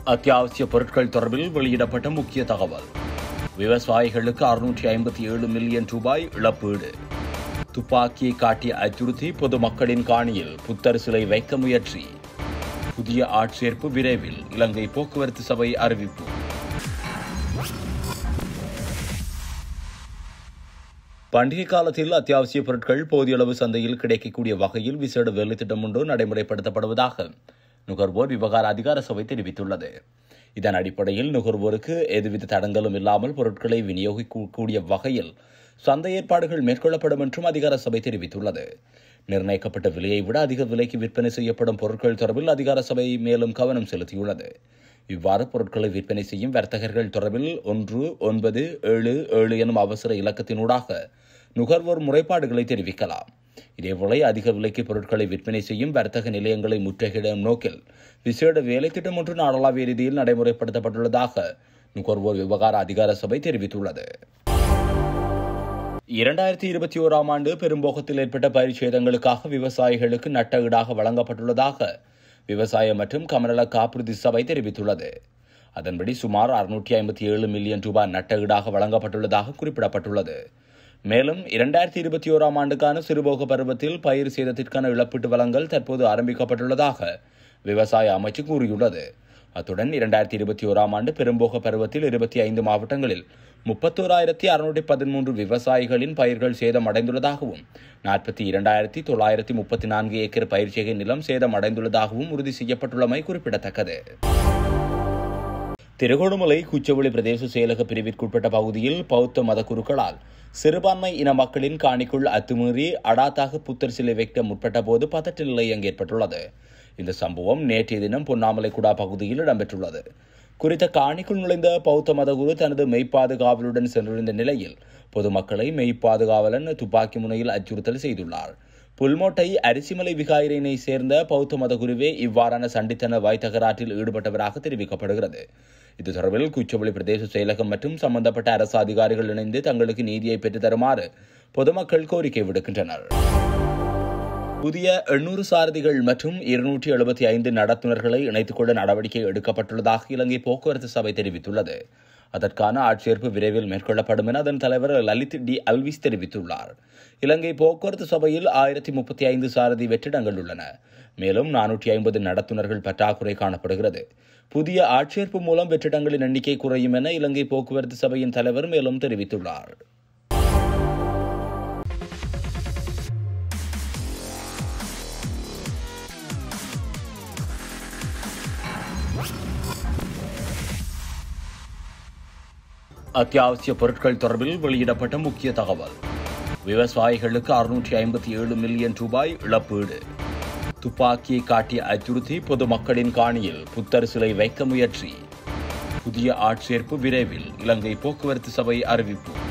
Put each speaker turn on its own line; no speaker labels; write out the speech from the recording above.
அத்தியாவசிய பொருட்கள் தொடர்பில் வெளியிடப்பட்ட முக்கிய தகவல் விவசாயிகளுக்கு அறுநூற்றி ஐம்பத்தி ஏழு மில்லியன் ரூபாய் இழப்பீடு துப்பாக்கியை காட்டிய அச்சுறுத்தி பொதுமக்களின் காணியில் புத்தர் சிலை வைக்க முயற்சி புதிய ஆட்சேர்ப்பு விரைவில் இலங்கை போக்குவரத்து சபை அறிவிப்பு பண்டிகை காலத்தில் அத்தியாவசிய பொருட்கள் போதிய அளவு சந்தையில் கிடைக்கக்கூடிய வகையில் விசேட வேலை திட்டம் ஒன்று நடைமுறைப்படுத்தப்படுவதாக நுகர்வோர் விவகார அதிகார சபை தெரிவித்துள்ளது இதன் அடிப்படையில் நுகர்வோருக்கு எதுவித தடங்களும் இல்லாமல் பொருட்களை விநியோகிக்கக்கூடிய வகையில் சந்தை ஏற்பாடுகள் மேற்கொள்ளப்படும் என்றும் அதிகார சபை தெரிவித்துள்ளது நிர்ணயிக்கப்பட்ட விலையை விட அதிக விலைக்கு விற்பனை செய்யப்படும் பொருட்கள் தொடர்பில் அதிகார சபை மேலும் கவனம் செலுத்தியுள்ளது இவ்வாறு பொருட்களை விற்பனை செய்யும் வர்த்தகர்கள் தொடர்பில் ஒன்று ஒன்பது ஏழு ஏழு எனும் அவசர இலக்கத்தினூடாக நுகர்வோர் முறைப்பாடுகளை தெரிவிக்கலாம் இதேவேளை அதிக விலைக்கு பொருட்களை விற்பனை செய்யும் வர்த்தக நிலையங்களை முற்றுகையிடும் நோக்கில் விசேட வேலை திட்டம் ஒன்று நாடளாவிய ரீதியில் நடைமுறைப்படுத்தப்பட்டுள்ளதாக நுகர்வோர் விவகார அதிகார சபை தெரிவித்துள்ளது இரண்டாயிரத்தி இருபத்தி ஓராம் ஆண்டு பெரும்போகத்தில் ஏற்பட்ட பயிர் சேதங்களுக்காக விவசாயிகளுக்கு நட்ட ஈடாக வழங்கப்பட்டுள்ளதாக விவசாய மற்றும் கமநல காப்புறுதி சபை தெரிவித்துள்ளது அதன்படி சுமார் அறுநூற்றி ஐம்பத்தி ஏழு மில்லியன் ரூபாய் நட்ட ஈடாக வழங்கப்பட்டுள்ளதாக குறிப்பிடப்பட்டுள்ளது மேலும் இரண்டாயிரத்தி இருபத்தி ஓராம் ஆண்டுக்கான சிறுபோக பருவத்தில் பயிர் சேதத்திற்கான இழப்பீட்டு வழங்கல் தற்போது ஆரம்பிக்கப்பட்டுள்ளதாக விவசாய அமைச்சு கூறியுள்ளது அத்துடன் இரண்டாயிரத்தி இருபத்தி ஓராம் ஆண்டு பெரும்போக பருவத்தில் இருபத்தி ஐந்து மாவட்டங்களில் முப்பத்தோராயிரத்தி அறுநூற்றி பதிமூன்று விவசாயிகளின் பயிர்கள் சேதம் அடைந்துள்ளதாகவும் நாற்பத்தி இரண்டாயிரத்தி தொள்ளாயிரத்தி முப்பத்தி நான்கு ஏக்கர் பயிர்ச்செய்கை நிலம் சேதம் அடைந்துள்ளதாகவும் உறுதி செய்யப்பட்டுள்ளமை குறிப்பிடத்தக்கது திருகோணமலை குச்சவெளி பிரதேச செயலக பிரிவிற்குட்பட்ட பகுதியில் பௌத்த மத குருக்களால் சிறுபான்மை இன மக்களின் காணிக்குள் அத்துமீறி அடாத்தாக புத்தர் சிலை வைக்க முற்பட்ட போது பதட்ட நிலை அங்கு ஏற்பட்டுள்ளது இந்த சம்பவம் நேற்றைய தினம் பொன்னாமலைக்குடா பகுதியில் இடம்பெற்றுள்ளது குறித்த காணிக்குள் நுழைந்த பௌத்த மதகுரு தனது மெய்ப்பாதுகாவலுடன் சென்றிருந்த நிலையில் பொதுமக்களை மெய்ப்பாதுகாவலன் துப்பாக்கி முனையில் அச்சுறுத்தல் செய்துள்ளார் புல்மோட்டை அரிசிமலை விகாரினை சேர்ந்த பௌத்த மதகுருவே இவ்வாறான சண்டித்தன வாய் தகராற்றில் ஈடுபட்டவராக தெரிவிக்கப்படுகிறது இது தொடர்பில் குச்சவெளி பிரதேச செயலகம் மற்றும் சம்பந்தப்பட்ட அரசு அதிகாரிகள் இணைந்து தங்களுக்கு நீதியை பெற்றுத் தருமாறு பொதுமக்கள் கோரிக்கை விடுக்கின்றனர் புதிய எண்ணூறு சாரதிகள் மற்றும் இருநூற்றி எழுபத்தி ஐந்து நடத்துனர்களை இணைத்துக் கொள்ள நடவடிக்கை எடுக்கப்பட்டுள்ளதாக இலங்கை போக்குவரத்து சபை தெரிவித்துள்ளது அதற்கான ஆட்சேர்ப்பு விரைவில் மேற்கொள்ளப்படும் என அதன் தலைவர் லலித் டி அல்விஸ் தெரிவித்துள்ளார் இலங்கை போக்குவரத்து சபையில் ஆயிரத்தி முப்பத்தி ஐந்து சாரதி வெற்றிடங்கள் உள்ளன மேலும் நானூற்றி ஐம்பது நடத்துனர்கள் பற்றாக்குறை காணப்படுகிறது புதிய ஆட்சேர்ப்பு மூலம் வெற்றிடங்களின் எண்ணிக்கை குறையும் என இலங்கை போக்குவரத்து சபையின் தலைவர் மேலும் தெரிவித்துள்ளார் அத்தியாவசிய பொருட்கள் தொடர்பில் வெளியிடப்பட்ட முக்கிய தகவல் விவசாயிகளுக்கு அறுநூற்றி ஐம்பத்தி ஏழு மில்லியன் ரூபாய் இழப்பீடு துப்பாக்கியை காட்டிய அச்சுறுத்தி பொதுமக்களின் காணியில் புத்தர் சிலை வைக்க முயற்சி புதிய ஆட்சேர்ப்பு விரைவில் இலங்கை போக்குவரத்து சபை அறிவிப்பு